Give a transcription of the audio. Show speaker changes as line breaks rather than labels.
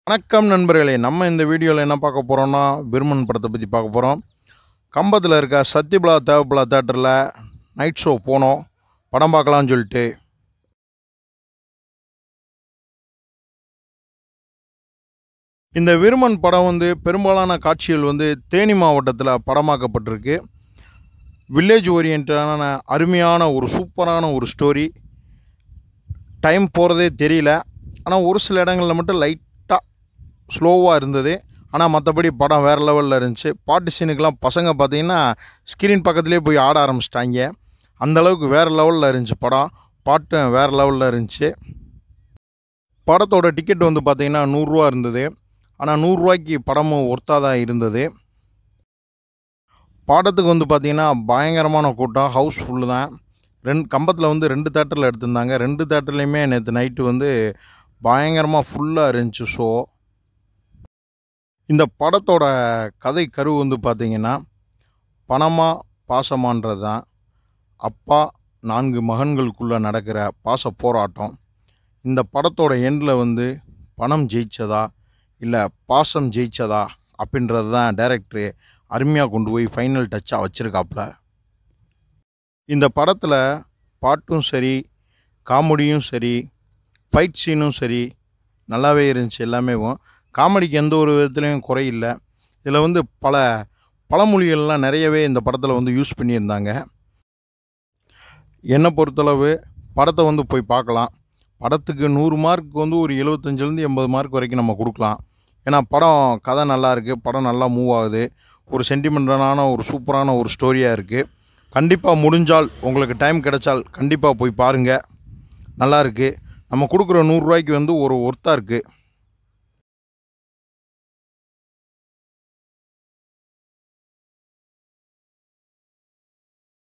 வணக்கம் நண்பர்களே நம்ம இந்த வீடியோவில் என்ன பார்க்க போகிறோம்னா பிர்மன் படத்தை பற்றி பார்க்க போகிறோம் கம்பத்தில் இருக்க சத்யபிலா தேவபிலா தேட்டரில் நைட் ஷோ போனோம் படம் பார்க்கலாம்னு சொல்லிட்டு இந்த விருமன் படம் வந்து பெரும்பாலான காட்சிகள் வந்து தேனி மாவட்டத்தில் படமாக்கப்பட்டிருக்கு வில்லேஜ் ஓரியன்டான அருமையான ஒரு சூப்பரான ஒரு ஸ்டோரி டைம் போகிறதே தெரியல ஆனால் ஒரு சில இடங்களில் மட்டும் லைட்டாக ஸ்லோவாக இருந்தது ஆனால் மற்றபடி படம் வேறு லெவலில் இருந்துச்சு பாட்டு சீனுக்கெலாம் பசங்க பார்த்தீங்கன்னா ஸ்க்ரீன் பக்கத்துலேயே போய் ஆட ஆரம்பிச்சிட்டாங்க அந்தளவுக்கு வேறு லெவலில் இருந்துச்சு படம் பாட்டும் வேறு லெவலில் இருந்துச்சு படத்தோட டிக்கெட் வந்து பார்த்திங்கன்னா நூறுரூவா இருந்தது ஆனால் நூறுரூவாய்க்கு படமும் ஒர்த்தாக தான் இருந்தது பாடத்துக்கு வந்து பார்த்திங்கன்னா பயங்கரமான கூட்டம் ஹவுஸ் ஃபுல்லு தான் ரெண்டு கம்பத்தில் வந்து ரெண்டு தேட்டரில் எடுத்திருந்தாங்க ரெண்டு தேட்டர்லேயுமே நேற்று நைட்டு வந்து பயங்கரமாக ஃபுல்லாக இருந்துச்சு ஷோ இந்த படத்தோட கதை கரு வந்து பார்த்திங்கன்னா பணமா பாசமான்றது தான் அப்பா நான்கு மகன்களுக்குள்ளே நடக்கிற பாச போராட்டம் இந்த படத்தோட எண்டில் வந்து பணம் ஜெயிச்சதா இல்லை பாசம் ஜெயிச்சதா அப்படின்றது தான் டைரக்டரு அருமையாக கொண்டு போய் ஃபைனல் டச்சாக வச்சுருக்காப்புல இந்த படத்தில் பாட்டும் சரி காமெடியும் சரி ஃபைட் சீனும் சரி நல்லாவே இருந்துச்சு எல்லாமே காமெடிக்கு எந்த ஒரு விதத்துலேயும் குறையில்லை இதில் வந்து பல பழமொழிகள்லாம் நிறையவே இந்த படத்தில் வந்து யூஸ் பண்ணியிருந்தாங்க என்னை பொறுத்தளவு படத்தை வந்து போய் பார்க்கலாம் படத்துக்கு நூறு மார்க் வந்து ஒரு எழுபத்தஞ்சிலேருந்து எண்பது மார்க் வரைக்கும் நம்ம கொடுக்கலாம் ஏன்னா படம் கதை நல்லா இருக்குது படம் நல்லா மூவ் ஆகுது ஒரு சென்டிமெண்டலான ஒரு சூப்பரான ஒரு ஸ்டோரியாக இருக்குது கண்டிப்பாக முடிஞ்சால் உங்களுக்கு டைம் கிடைச்சால் கண்டிப்பாக போய் பாருங்கள் நல்லா இருக்குது நம்ம கொடுக்குற நூறுரூவாய்க்கு வந்து ஒரு ஒர்த்தாக இருக்குது